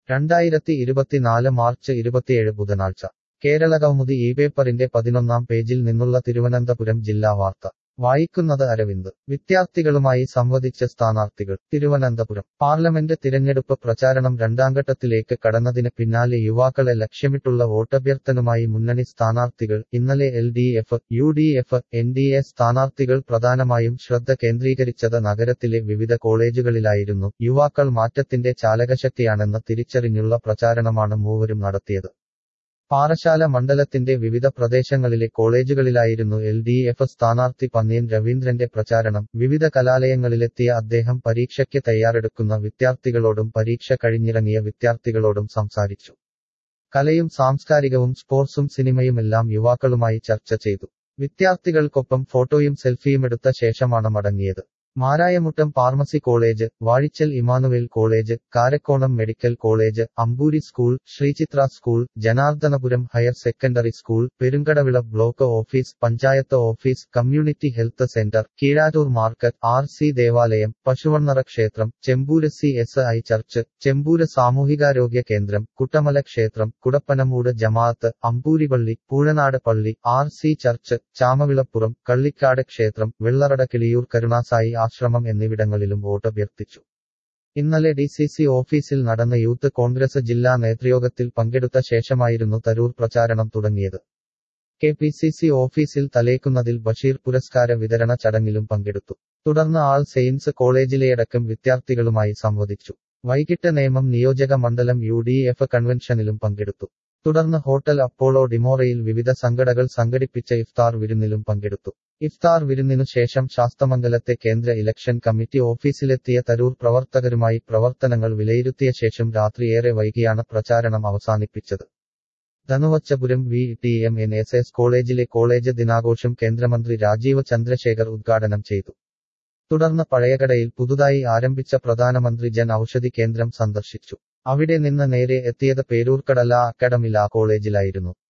രണ്ടായിരത്തി ഇരുപത്തിനാല് മാർച്ച് ഇരുപത്തിയേഴ് ബുധനാഴ്ച കേരള കൗമുദി ഈ പേപ്പറിന്റെ പതിനൊന്നാം പേജിൽ നിന്നുള്ള തിരുവനന്തപുരം ജില്ലാ വാർത്ത വായിക്കുന്നത് അരവിന്ദ് വിദ്യാർത്ഥികളുമായി സംവദിച്ച സ്ഥാനാർത്ഥികൾ തിരുവനന്തപുരം പാർലമെന്റ് തിരഞ്ഞെടുപ്പ് പ്രചാരണം രണ്ടാംഘട്ടത്തിലേക്ക് കടന്നതിന് പിന്നാലെ യുവാക്കളെ ലക്ഷ്യമിട്ടുള്ള വോട്ടഭ്യർത്ഥനുമായി മുന്നണി സ്ഥാനാർത്ഥികൾ ഇന്നലെ L D F U D F N D A സ്ഥാനാർത്ഥികൾ പ്രധാനമായും ശ്രദ്ധ കേന്ദ്രീകരിച്ചത് നഗരത്തിലെ വിവിധ കോളേജുകളിലായിരുന്നു യുവാക്കൾ മാറ്റത്തിന്റെ ചാലകശക്തിയാണെന്ന് തിരിച്ചറിഞ്ഞുള്ള പ്രചാരണമാണ് മൂവരും നടത്തിയത് പാറശാല മണ്ഡലത്തിന്റെ വിവിധ പ്രദേശങ്ങളിലെ കോളേജുകളിലായിരുന്നു എൽ ഡി എഫ് സ്ഥാനാർത്ഥി പന്നിയൻ രവീന്ദ്രന്റെ പ്രചാരണം വിവിധ കലാലയങ്ങളിലെത്തിയ അദ്ദേഹം പരീക്ഷയ്ക്ക് തയ്യാറെടുക്കുന്ന വിദ്യാർത്ഥികളോടും പരീക്ഷ കഴിഞ്ഞിറങ്ങിയ വിദ്യാർത്ഥികളോടും സംസാരിച്ചു കലയും സാംസ്കാരികവും സ്പോർട്സും സിനിമയുമെല്ലാം യുവാക്കളുമായി ചർച്ച ചെയ്തു വിദ്യാർത്ഥികൾക്കൊപ്പം ഫോട്ടോയും സെൽഫിയുമെടുത്ത ശേഷമാണ് മടങ്ങിയത് Marayamuttom pharmacy college Vazhichal Emmanuel college Karakonam medical college Amboori school Sreechithra school Janardhanapuram higher secondary school Perunkadavila block office panchayat office community health centre Keezharoor market R C ദേവാലയം പശുവണ്ണറ ക്ഷേത്രം Chempoor C S I church Chempoor സാമൂഹികാരോഗ്യ കേന്ദ്രം കുട്ടമല ക്ഷേത്രം കുടപ്പനമൂട് ജമാഅത്ത് അമ്പൂരിപള്ളി പൂഴനാട് പള്ളി R C church Chamavilappuram Kallikkad ക്ഷേത്രം വെള്ളറട കിളിയൂർ കരുണാസായി ആശ്രമം എന്നിവിടങ്ങളിലും വോട്ടഭ്യർത്ഥിച്ചു ഇന്നലെ ഡി സി സി ഓഫീസിൽ നടന്ന യൂത്ത് കോൺഗ്രസ് ജില്ലാ നേതൃയോഗത്തിൽ പങ്കെടുത്ത ശേഷമായിരുന്നു തരൂർ പ്രചാരണം തുടങ്ങിയത് കെ പി സി സി ഓഫീസിൽ തലേക്കുന്നതിൽ ബഷീർ പുരസ്കാര വിതരണ ചടങ്ങിലും പങ്കെടുത്തു തുടർന്ന് ആൾ സെയിൻസ് കോളേജിലെയടക്കം വിദ്യാർത്ഥികളുമായി സംവദിച്ചു വൈകിട്ട് നേമം നിയോജക മണ്ഡലം യു ഡി എഫ് കൺവെൻഷനിലും പങ്കെടുത്തു തുടർന്ന് ഹോട്ടൽ അപ്പോളോ ഡിമോറയിൽ വിവിധ സംഘടകൾ സംഘടിപ്പിച്ച ഇഫ്താർ വിരുന്നിലും പങ്കെടുത്തു ഇഫ്താർ വിരുന്നിനു ശേഷം ശാസ്തമംഗലത്തെ കേന്ദ്ര ഇലക്ഷൻ കമ്മിറ്റി ഓഫീസിലെത്തിയ തരൂർ പ്രവർത്തകരുമായി പ്രവർത്തനങ്ങൾ വിലയിരുത്തിയ ശേഷം രാത്രിയേറെ വൈകിയാണ് പ്രചാരണം അവസാനിപ്പിച്ചത് Dhanuvachapuram V T M N S S കോളേജിലെ കോളേജ് ദിനാഘോഷം കേന്ദ്രമന്ത്രി രാജീവ് ചന്ദ്രശേഖർ ഉദ്ഘാടനം ചെയ്തു തുടർന്ന് പഴയകടയിൽ പുതുതായി ആരംഭിച്ച പ്രധാനമന്ത്രി ജൻ ഔഷധി കേന്ദ്രം സന്ദർശിച്ചു അവിടെ നിന്ന് നേരെ എത്തിയത് പേരൂർക്കടല അക്കാഡമി ലാ കോളേജിലായിരുന്നു